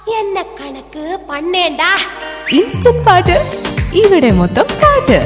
என்ன கணக்கு பண்ணேன்டா ഇൻസ്റ്റന്റ് പാട്ട് ഇവിടെ മൊത്തം പാട്ട്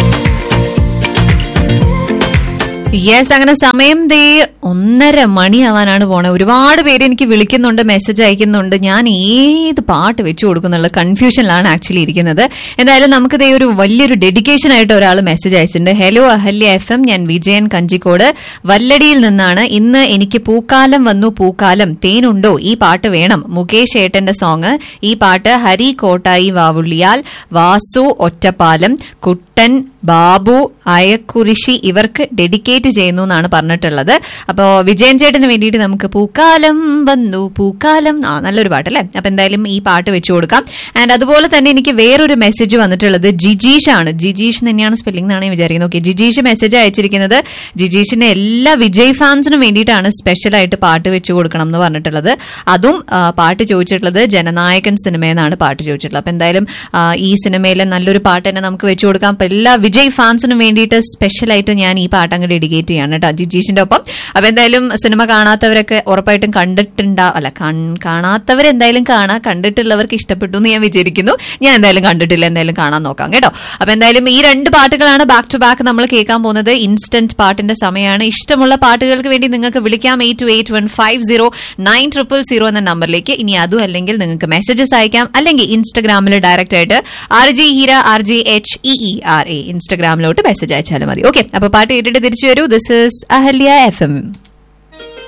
യെസ് അങ്ങനെ സമയം ദേ ഒന്നര മണിയാവാനാണ് പോണേ ഒരുപാട് പേര് എനിക്ക് വിളിക്കുന്നുണ്ട് മെസ്സേജ് അയക്കുന്നുണ്ട് ഞാൻ ഏത് പാട്ട് വെച്ചു കൊടുക്കുന്നുള്ള കൺഫ്യൂഷനിലാണ് ആക്ച്വലി ഇരിക്കുന്നത് എന്തായാലും നമുക്ക് ദേ ഒരു വലിയൊരു ഡെഡിക്കേഷൻ ആയിട്ട് ഒരാൾ മെസ്സേജ് അയച്ചിട്ടുണ്ട് ഹലോ അഹല്യ എഫ് എം ഞാൻ വിജയൻ കഞ്ചിക്കോട് വല്ലടിയിൽ നിന്നാണ് ഇന്ന് എനിക്ക് പൂക്കാലം വന്നു പൂക്കാലം തേനുണ്ടോ ഈ പാട്ട് വേണം മുകേഷ് ഏട്ടന്റെ സോങ് ഈ പാട്ട് ഹരി കോട്ടായി വാവുള്ളിയാൽ വാസു ഒറ്റപ്പാലം കുട്ടൻ ബാബു അയക്കുരിശി ഇവർക്ക് ഡെഡിക്കേറ്റ് ചെയ്യുന്നു എന്നാണ് പറഞ്ഞിട്ടുള്ളത് അപ്പോ വിജയൻ ചേട്ടന് വേണ്ടിയിട്ട് നമുക്ക് പൂക്കാലം വന്നു പൂക്കാലം ആ നല്ലൊരു പാട്ടല്ലേ അപ്പൊ എന്തായാലും ഈ പാട്ട് വെച്ചു കൊടുക്കാം ആൻഡ് അതുപോലെ തന്നെ എനിക്ക് വേറൊരു മെസ്സേജ് വന്നിട്ടുള്ളത് ജിജീഷ് ആണ് ജിജീഷ് തന്നെയാണ് സ്പെല്ലിംഗ് എന്നാണ് ഞാൻ വിചാരിക്കുന്നത് ഓക്കെ ജിജീഷ് മെസ്സേജ് അയച്ചിരിക്കുന്നത് ജിജീഷിന്റെ എല്ലാ വിജയ് ഫാൻസിനും വേണ്ടിയിട്ടാണ് സ്പെഷ്യൽ ആയിട്ട് പാട്ട് വെച്ചു കൊടുക്കണം എന്ന് പറഞ്ഞിട്ടുള്ളത് അതും ആ, പാട്ട് ചോദിച്ചിട്ടുള്ളത് ജനനായകൻ സിനിമയെന്നാണ് പാട്ട് ചോദിച്ചിട്ടുള്ളത് അപ്പൊ എന്തായാലും ആ, ഈ സിനിമയിലെ നല്ലൊരു പാട്ട് തന്നെ നമുക്ക് വെച്ചു കൊടുക്കാം അപ്പൊ എല്ലാ വിജയ് ഫാൻസിനും വേണ്ടിയിട്ട് സ്പെഷ്യൽ ആയിട്ട് ഞാൻ ഈ പാട്ട് അങ്ങ് ഡെഡിക്കേറ്റ് ചെയ്യാണ് കേട്ടോ ജിജീഷിന്റെ ഒപ്പം അപ്പൊ എന്തായാലും സിനിമ കാണാത്തവരൊക്കെ ഉറപ്പായിട്ടും കണ്ടിട്ടുണ്ടാ അല്ല കൺ- കാണാത്തവരെന്തായാലും കാണാം കണ്ടിട്ടുള്ളവർക്ക് ഇഷ്ടപ്പെട്ടു എന്ന് ഞാൻ വിചാരിക്കുന്നു ഞാൻ എന്തായാലും കണ്ടിട്ടില്ല എന്തായാലും കാണാൻ നോക്കാം കേട്ടോ അപ്പൊ എന്തായാലും ഈ രണ്ട് പാട്ടുകളാണ് ബാക്ക് ടു ബാക്ക് നമ്മൾ കേൾക്കാൻ പോകുന്നത് ഇൻസ്റ്റന്റ് പാട്ടിന്റെ സമയമാണ് ഇഷ്ടമുള്ള പാട്ടുകൾക്ക് വേണ്ടി നിങ്ങൾക്ക് വിളിക്കാം eight two eight one five zero nine triple zero എന്ന നമ്പറിലേക്ക് ഇനി അതും അല്ലെങ്കിൽ നിങ്ങൾക്ക് മെസ്സേജസ് അയക്കാം അല്ലെങ്കിൽ ഇൻസ്റ്റഗ്രാമിൽ ഡയറക്റ്റ് ആയിട്ട് R G Heera R G H E E R A ഇൻസ്റ്റഗ്രാമിലോട്ട് മെസ്സേജ് അയച്ചാലും മതി ഓക്കെ അപ്പൊ പാട്ട് കേട്ടിട്ട് തിരിച്ചു വരൂ this is Ahalya F M